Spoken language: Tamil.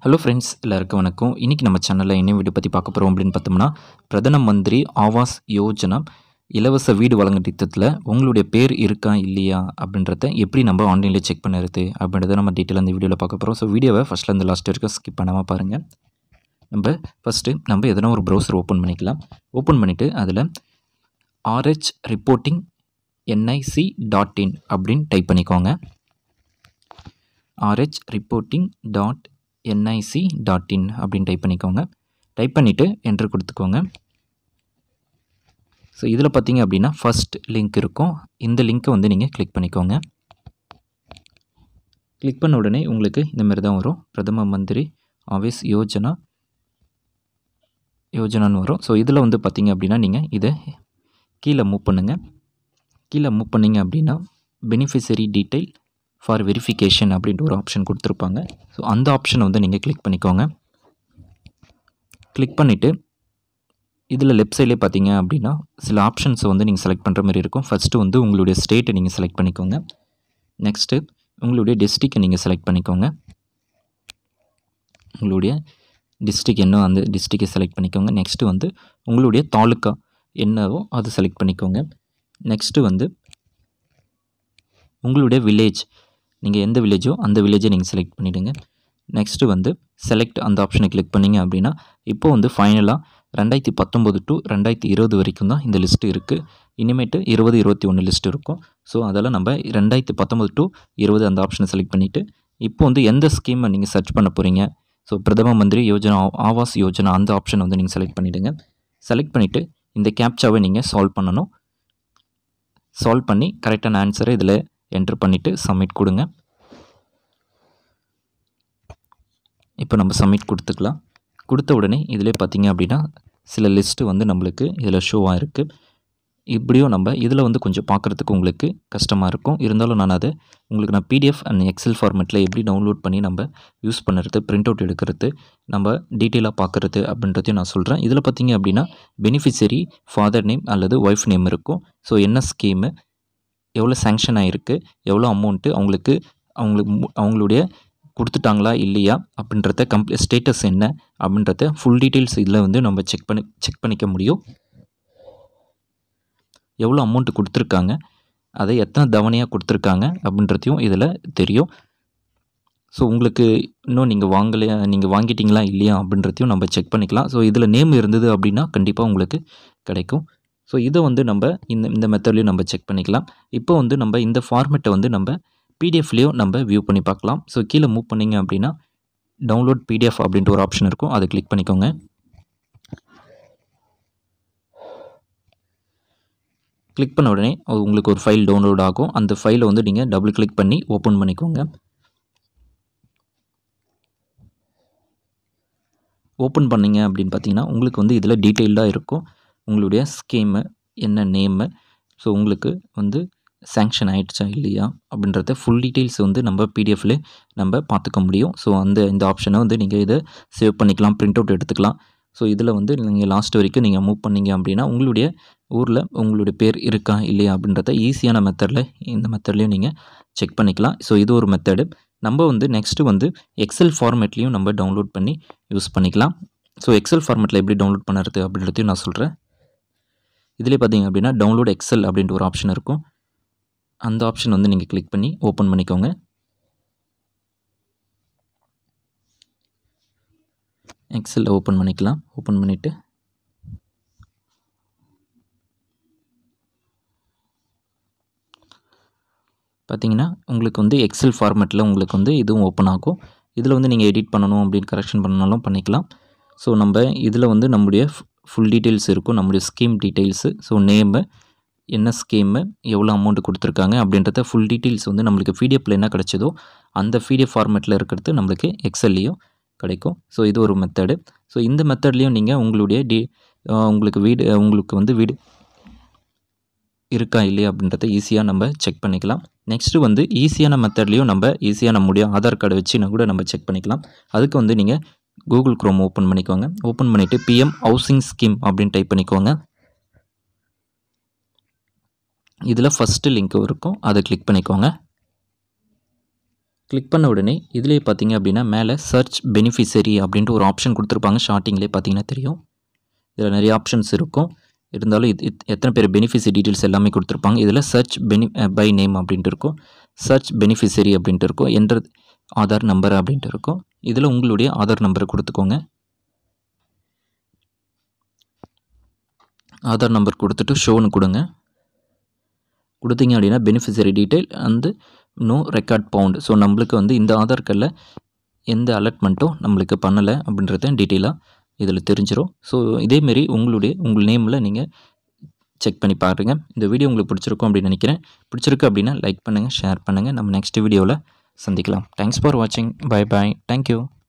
ஹலோ ஃப்ரெண்ட்ஸ் எல்லாருக்கும் வணக்கம் இன்றைக்கி நம்ம சேனலில் என்ன வீடியோ பற்றி பார்க்க போகிறோம் அப்படின்னு பார்த்தோம்னா பிரதம மந்திரி ஆவாஸ் யோஜனா இலவச வீடு வழங்கும் திட்டத்தில் உங்களுடைய பேர் இருக்கா இல்லையா அப்படின்றத எப்படி நம்ம ஆன்லைனில் செக் பண்ணுறது அப்படின்றத நம்ம டீட்டெயில் அந்த வீடியோவில் பார்க்க போகிறோம் ஸோ வீடியோவை ஃபஸ்ட்லேருந்து லாஸ்ட் வரைக்கும் ஸ்கிப் பண்ணாமல் பாருங்கள் நம்ம ஃபஸ்ட்டு நம்ம எதனா ஒரு ப்ரௌசர் ஓப்பன் பண்ணிக்கலாம் ஓப்பன் பண்ணிவிட்டு அதில் RH reporting NIC dot in அப்படின்னு டைப் பண்ணிக்கோங்க RH reporting dot NIC dot in அப்படின்னு டைப் பண்ணிக்கோங்க டைப் பண்ணிவிட்டு என்ட்ரு கொடுத்துக்கோங்க ஸோ இதில் பார்த்தீங்க அப்படின்னா ஃபஸ்ட் லிங்க் இருக்கும் இந்த லிங்க்கை வந்து நீங்கள் கிளிக் பண்ணிக்கோங்க கிளிக் பண்ண உடனே உங்களுக்கு இந்த மாதிரி தான் வரும் பிரதம மந்திரி ஆவேஸ் யோஜனா யோஜனான்னு வரும் ஸோ இதில் வந்து பார்த்தீங்க அப்படின்னா நீங்கள் இதை கீழே மூவ் பண்ணுங்கள் கீழே மூவ் பண்ணிங்க அப்படின்னா பெனிஃபிஷரி டீட்டெயில் ஃபார் வெரிஃபிகேஷன் அப்படின்ட்டு ஒரு ஆப்ஷன் கொடுத்துருப்பாங்க ஸோ அந்த ஆப்ஷனை வந்து நீங்கள் கிளிக் பண்ணிக்கோங்க கிளிக் பண்ணிவிட்டு இதில் லெஃப்ட் சைட்லேயே பார்த்தீங்க அப்படின்னா சில ஆப்ஷன்ஸை வந்து நீங்கள் செலக்ட் பண்ணுற மாதிரி இருக்கும் ஃபஸ்ட்டு வந்து உங்களுடைய ஸ்டேட்டை நீங்கள் செலக்ட் பண்ணிக்கோங்க நெக்ஸ்ட்டு உங்களுடைய டிஸ்ட்ரிக்டை நீங்கள் செலக்ட் பண்ணிக்கோங்க உங்களுடைய டிஸ்ட்ரிக் என்ன அந்த டிஸ்ட்ரிக்டை செலக்ட் பண்ணிக்கோங்க நெக்ஸ்ட்டு வந்து உங்களுடைய தாலுக்கா என்னவோ அதை செலக்ட் பண்ணிக்கோங்க நெக்ஸ்ட்டு வந்து உங்களுடைய வில்லேஜ் நீங்கள் எந்த வில்லேஜோ அந்த வில்லேஜை நீங்கள் செலக்ட் பண்ணிவிடுங்க நெக்ஸ்ட்டு வந்து செலக்ட் அந்த ஆப்ஷனை கிளிக் பண்ணிங்க அப்படின்னா இப்போ வந்து ஃபைனலாக ரெண்டாயிரத்தி பத்தொம்போது டு ரெண்டாயிரத்தி இருபது வரைக்கும் தான் இந்த லிஸ்ட்டு இருக்குது இனிமேட்டு இருபது இருபத்தி ஒன்று லிஸ்ட் இருக்கும் ஸோ அதெல்லாம் நம்ம ரெண்டாயிரத்தி பத்தொம்போது டு இருபது அந்த ஆப்ஷனை செலக்ட் பண்ணிவிட்டு இப்போ வந்து எந்த ஸ்கீமை நீங்கள் சர்ச் பண்ண போகிறீங்க ஸோ பிரதம மந்திரி யோஜனா ஆவாஸ் யோஜனா அந்த ஆப்ஷனை வந்து நீங்கள் செலக்ட் பண்ணிவிடுங்க செலக்ட் பண்ணிவிட்டு இந்த கேப்சாவை நீங்கள் சால்வ் பண்ணணும் சால்வ் பண்ணி கரெக்டான ஆன்சரை இதில் என்ட்ரு பண்ணிவிட்டு சப்மிட் கொடுங்க இப்போ நம்ம சப்மிட் கொடுத்துக்கலாம் கொடுத்த உடனே இதிலே பார்த்தீங்க அப்படின்னா சில லிஸ்ட்டு வந்து நம்மளுக்கு இதில் ஷோவாக இருக்குது இப்படியும் நம்ம இதில் வந்து கொஞ்சம் பார்க்குறதுக்கு உங்களுக்கு கஷ்டமாக இருக்கும் இருந்தாலும் நான் அதை உங்களுக்கு நான் பிடிஎஃப் அண்ட் எக்ஸல் ஃபார்மேட்டில் எப்படி டவுன்லோட் பண்ணி நம்ம யூஸ் பண்ணுறது பிரிண்ட் அவுட் எடுக்கிறது நம்ம டீட்டெயிலாக பார்க்குறது அப்படின்றதையும் நான் சொல்கிறேன் இதில் பார்த்தீங்க அப்படின்னா பெனிஃபிஷரி ஃபாதர் நேம் அல்லது ஒய்ஃப் நேம் இருக்கும் ஸோ என்ன ஸ்கீமு எவ்வளோ சேங்ஷன் ஆகிருக்கு எவ்வளோ அமௌண்ட்டு அவங்களுக்கு அவங்களுக்கு மு- அவங்களுடைய கொடுத்துட்டாங்களா இல்லையா அப்படின்றத கம்ப்ளீ ஸ்டேட்டஸ் என்ன அப்படின்றத ஃபுல் டீட்டெயில்ஸ் இதில் வந்து நம்ம செக் பண்ணி செக் பண்ணிக்க முடியும் எவ்வளோ அமௌண்ட்டு கொடுத்துருக்காங்க அதை எத்தனை தவணையாக கொடுத்துருக்காங்க அப்படின்றதையும் இதில் தெரியும் ஸோ உங்களுக்கு இன்னும் நீங்கள் வாங்கலையா நீங்கள் வாங்கிட்டீங்களா இல்லையா அப்படின்றதையும் நம்ம செக் பண்ணிக்கலாம் ஸோ இதில் நேம் இருந்தது அப்படின்னா கண்டிப்பாக உங்களுக்கு கிடைக்கும் ஸோ இதை வந்து நம்ம இந்த இந்த மெத்தட்லேயும் நம்ம செக் பண்ணிக்கலாம் இப்போ வந்து நம்ம இந்த ஃபார்மேட்டை வந்து நம்ம பிடிஎஃப்லேயும் நம்ம வியூ பண்ணி பார்க்கலாம் ஸோ கீழே மூவ் பண்ணிங்க அப்படின்னா டவுன்லோட் பிடிஎஃப் அப்படின்ட்டு ஒரு ஆப்ஷன் இருக்கும் அதை கிளிக் பண்ணிக்கோங்க கிளிக் பண்ண உடனே அது உங்களுக்கு ஒரு ஃபைல் டவுன்லோட் ஆகும் அந்த ஃபைலை வந்து நீங்கள் டபுள் கிளிக் பண்ணி ஓப்பன் பண்ணிக்கோங்க ஓப்பன் பண்ணீங்க அப்படின்னு பார்த்தீங்கன்னா உங்களுக்கு வந்து இதில் டீட்டெயில்டாக இருக்கும் உங்களுடைய ஸ்கீமு என்ன நேமு ஸோ உங்களுக்கு வந்து சேங்ஷன் ஆயிடுச்சா இல்லையா அப்படின்றத ஃபுல் டீட்டெயில்ஸ் வந்து நம்ம பிடிஎஃப்ல நம்ம பார்த்துக்க முடியும் ஸோ அந்த இந்த ஆப்ஷனை வந்து நீங்கள் இதை சேவ் பண்ணிக்கலாம் பிரிண்ட் அவுட் எடுத்துக்கலாம் ஸோ இதில் வந்து நீங்கள் லாஸ்ட் வரைக்கும் நீங்கள் மூவ் பண்ணீங்க அப்படின்னா உங்களுடைய ஊரில் உங்களுடைய பேர் இருக்கா இல்லையா அப்படின்றத ஈஸியான மெத்தடில் இந்த மெத்தட்லேயும் நீங்கள் செக் பண்ணிக்கலாம் ஸோ இது ஒரு மெத்தடு நம்ம வந்து நெக்ஸ்ட்டு வந்து எக்ஸல் ஃபார்மேட்லேயும் நம்ம டவுன்லோட் பண்ணி யூஸ் பண்ணிக்கலாம் ஸோ எக்ஸல் ஃபார்மேட்டில் எப்படி டவுன்லோட் பண்ணுறது அப்படின்றதையும் நான் சொல்கிறேன் இதிலே பார்த்தீங்க அப்படின்னா டவுன்லோட் எக்ஸல் அப்படின்ட்டு ஒரு ஆப்ஷன் இருக்கும் அந்த ஆப்ஷன் வந்து நீங்கள் கிளிக் பண்ணி ஓப்பன் பண்ணிக்கோங்க எக்ஸல் ஓப்பன் பண்ணிக்கலாம் ஓப்பன் பண்ணிவிட்டு பார்த்தீங்கன்னா உங்களுக்கு வந்து எக்ஸல் ஃபார்மேட்டில் உங்களுக்கு வந்து இதுவும் ஓப்பன் ஆகும் இதில் வந்து நீங்கள் எடிட் பண்ணணும் அப்படின்னு கரெக்ஷன் பண்ணனாலும் பண்ணிக்கலாம் ஸோ நம்ம இதில் வந்து நம்முடைய ஃபுல் டீட்டெயில்ஸ் இருக்கும் நம்முடைய ஸ்கீம் டீட்டெயில்ஸு ஸோ நேமு என்ன ஸ்கீமு எவ்வளோ அமௌண்ட் கொடுத்துருக்காங்க அப்படின்றத ஃபுல் டீட்டெயில்ஸ் வந்து நம்மளுக்கு பிடிஎஃப்ல என்ன கிடைச்சதோ அந்த பிடிஎஃப் ஃபார்மேட்டில் இருக்கிறது நம்மளுக்கு எக்ஸல்லையும் கிடைக்கும் ஸோ இது ஒரு மெத்தடு ஸோ இந்த மெத்தட்லேயும் நீங்கள் உங்களுடைய டி அஹ் உங்களுக்கு வீடு அஹ் உங்களுக்கு வந்து வீடு இருக்கா இல்லையா அப்படின்றத ஈஸியாக நம்ம செக் பண்ணிக்கலாம் நெக்ஸ்ட்டு வந்து ஈஸியான மெத்தட்லேயும் நம்ம ஈஸியாக நம்முடைய ஆதார் கார்டை வச்சு நான் கூட நம்ம செக் பண்ணிக்கலாம் அதுக்கு வந்து நீங்கள் கூகுள் குரோம் ஓப்பன் பண்ணிக்கோங்க ஓப்பன் பண்ணிவிட்டு பிஎம் ஹவுசிங் ஸ்கீம் அப்படின்னு டைப் பண்ணிக்கோங்க இதில் ஃபஸ்ட்டு லிங்க் இருக்கும் அதை கிளிக் பண்ணிக்கோங்க கிளிக் பண்ண உடனே இதிலே பார்த்தீங்க அப்படின்னா மேலே சர்ச் பெனிஃபிஷரி அப்படின்ட்டு ஒரு ஆப்ஷன் கொடுத்துருப்பாங்க ஸ்டார்டிங்லேயே பார்த்தீங்கன்னா தெரியும் இதில் நிறைய ஆப்ஷன்ஸ் இருக்கும் இருந்தாலும் இது இது- எத்தனை பேர் பெனிஃபிஷரி டீட்டெயில்ஸ் எல்லாமே கொடுத்துருப்பாங்க இதில் சர்ச் பெனி பை நேம் அப்படின்ட்டு இருக்கும் சர்ச் பெனிஃபிஷரி அப்படின்ட்டு இருக்கும் என்ற ஆதார் நம்பர் அப்படின்ட்டு இருக்கும் இதில் உங்களுடைய ஆதார் நம்பரை கொடுத்துக்கோங்க ஆதார் நம்பர் கொடுத்துட்டு ஷோன்னு கொடுங்க கொடுத்தீங்க அப்படின்னா பெனிஃபிஷரி டீட்டெயில் வந்து நோ ரெக்கார்ட் பவுண்ட் ஸோ நம்மளுக்கு வந்து இந்த ஆதார் கார்டில் எந்த அலர்ட்மெண்ட்டும் நம்மளுக்கு பண்ணலை அப்படின்றத டீட்டெயிலாக இதில் தெரிஞ்சிடும் ஸோ இதேமாரி உங்களுடைய உங்கள் நேமில் நீங்கள் செக் பண்ணி பாருங்கள் இந்த வீடியோ உங்களுக்கு பிடிச்சிருக்கும் அப்படின்னு நினைக்கிறேன் பிடிச்சிருக்கு அப்படின்னா லைக் பண்ணுங்கள் ஷேர் பண்ணுங்கள் நம்ம நெக்ஸ்ட் வீடியோவில் சந்திக்கலாம் தேங்க்ஸ் ஃபார் வாட்சிங் பை பாய் தேங்க்யூ